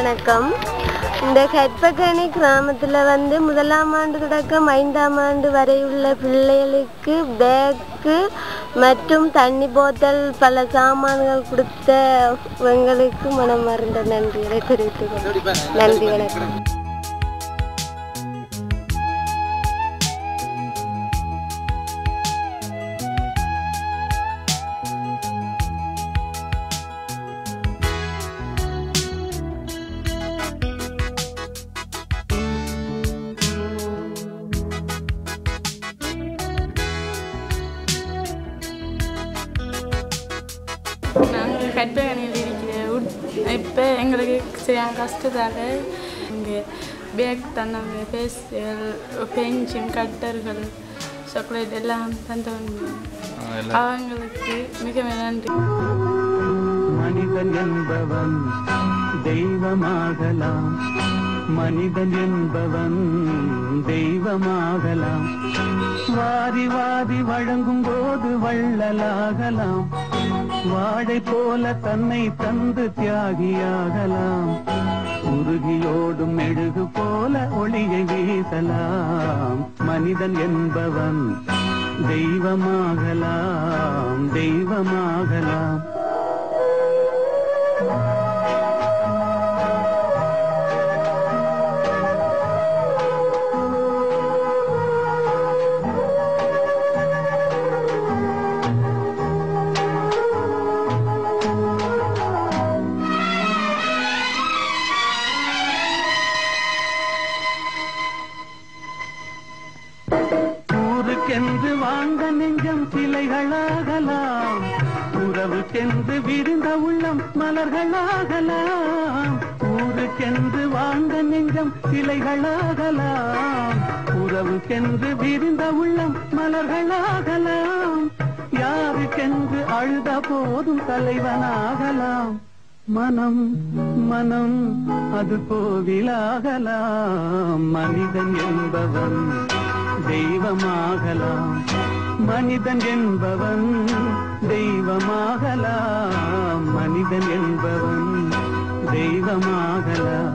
வணக்கம் இந்த கற்பகணி கிராமத்தில் வந்து முதலாம் ஆண்டு தொடக்கம் ஐந்தாம் ஆண்டு வரையுள்ள பிள்ளைகளுக்கு பேக்கு மற்றும் தண்ணி போத்தல் பல சாமான்கள் கொடுத்த எங்களுக்கு மனமார்ந்த நன்றிகளை தெரிவித்துக் கொள்கிறேன். நன்றி வணக்கம் நாங்கள் கற்பகணியில் இருக்கிற இப்போ எங்களுக்கு சரியான கஷ்டத்தால் இங்கே பேக் தந்தாங்க ஃபேஷியல் பென்சின் கட்டர்கள் சாக்லேட் எல்லாம் தந்தவங்க அவங்களுக்கு மிக நன்றி மனிதன் என்பவன் தெய்வமாகலாம் மனிதன் என்பவன் தெய்வமாகலாம் வாரி வாரி வழங்கும் போது வள்ளலாகலாம் வாழை போல தன்னை தந்து தியாகியாகலாம் உருகியோடும் மெழுகு போல ஒளியை வீசலாம் மனிதன் என்பவன் தெய்வமாகலாம் தெய்வமாகலாம் ஊருக்கென்று வாழ்ந்த நெஞ்சம் சிலைகளாகலாம் உறவுக்கென்று விருந்த உள்ளம் மலர்களாகலாம் ஊருக்கென்று வாழ்ந்த நெஞ்சம் சிலைகளாகலாம் உறவுக்கென்று விருந்த உள்ளம் மலர்களாகலாம் யாருக்கென்று அழுத போதும் தலைவனாகலாம் மனம் மனம் அது கோவிலாகலாம் மனிதன் என்பவன் தெய்வமாகலாம் மனிதன் என்பவன் தெய்வமாகலாம் மனிதன் என்பவன் தெய்வமாகலாம்